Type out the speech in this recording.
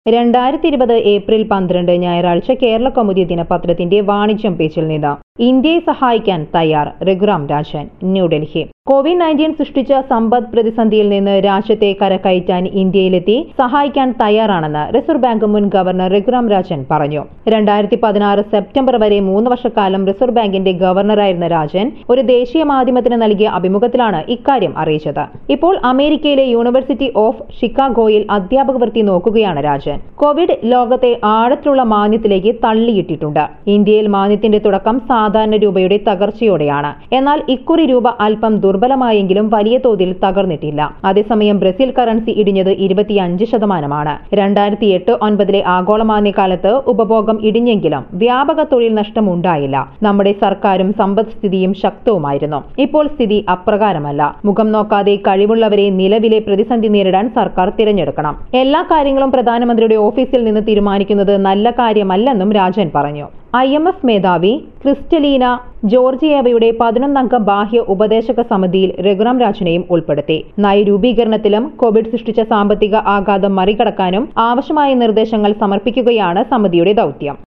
രണ്ടായിരത്തി ഇരുപത് ഏപ്രിൽ പന്ത്രണ്ട് ഞായറാഴ്ച കേരള കൗമുദി ദിനപത്രത്തിന്റെ വാണിജ്യം പേജിൽ നിന്ന് ഇന്ത്യയെ സഹായിക്കാൻ തയ്യാർ രഘുറാം രാജൻ ന്യൂഡൽഹി കോവിഡ് നയൻറ്റീൻ സൃഷ്ടിച്ച സമ്പദ് പ്രതിസന്ധിയിൽ നിന്ന് രാജ്യത്തെ കരകയറ്റാൻ ഇന്ത്യയിലെത്തി സഹായിക്കാൻ തയ്യാറാണെന്ന് റിസർവ് ബാങ്ക് മുൻ ഗവർണർ രഘുറാം രാജൻ പറഞ്ഞു രണ്ടായിരത്തി പതിനാറ് സെപ്റ്റംബർ വരെ മൂന്ന് വർഷക്കാലം റിസർവ് ബാങ്കിന്റെ ഗവർണറായിരുന്ന രാജൻ ഒരു ദേശീയ മാധ്യമത്തിന് നൽകിയ അഭിമുഖത്തിലാണ് ഇക്കാര്യം അറിയിച്ചത് ഇപ്പോൾ അമേരിക്കയിലെ യൂണിവേഴ്സിറ്റി ഓഫ് ഷിക്കാഗോയിൽ അധ്യാപക വൃത്തി നോക്കുകയാണ് രാജൻ കോവിഡ് ലോകത്തെ ആഴത്തിലുള്ള മാന്ദ്യത്തിലേക്ക് തള്ളിയിട്ടിട്ടുണ്ട് ഇന്ത്യയിൽ മാന്ദ്യത്തിന്റെ തുടക്കം സാധാരണ രൂപയുടെ തകർച്ചയോടെയാണ് എന്നാൽ ഇക്കുറി രൂപ അല്പം ദുർബലമായെങ്കിലും വലിയ തോതിൽ തകർന്നിട്ടില്ല അതേസമയം ബ്രസീൽ കറൻസി ഇടിഞ്ഞത് ഇരുപത്തിയഞ്ച് ശതമാനമാണ് രണ്ടായിരത്തി എട്ട് ഒൻപതിലെ ആഗോള മാന്ദ്യകാലത്ത് ഉപഭോഗം ഇടിഞ്ഞെങ്കിലും വ്യാപക തൊഴിൽ നഷ്ടം ഉണ്ടായില്ല നമ്മുടെ സർക്കാരും സമ്പദ്സ്ഥിതിയും ശക്തവുമായിരുന്നു ഇപ്പോൾ സ്ഥിതി അപ്രകാരമല്ല മുഖം നോക്കാതെ കഴിവുള്ളവരെ നിലവിലെ പ്രതിസന്ധി നേരിടാൻ സർക്കാർ തിരഞ്ഞെടുക്കണം എല്ലാ കാര്യങ്ങളും പ്രധാനമന്ത്രിയുടെ ഓഫീസിൽ നിന്ന് തീരുമാനിക്കുന്നത് നല്ല കാര്യമല്ലെന്നും രാജൻ പറഞ്ഞു ഐ എം എഫ് മേധാവി ക്രിസ്റ്റലീന ജോർജിയേവയുടെ പതിനൊന്നംഗ ബാഹ്യ ഉപദേശക സമിതിയിൽ രഘുറാം രാജനെയും ഉൾപ്പെടുത്തി നയരൂപീകരണത്തിലും കോവിഡ് സൃഷ്ടിച്ച സാമ്പത്തിക ആഘാതം മറികടക്കാനും ആവശ്യമായ നിർദ്ദേശങ്ങൾ സമർപ്പിക്കുകയാണ് സമിതിയുടെ ദൌത്യം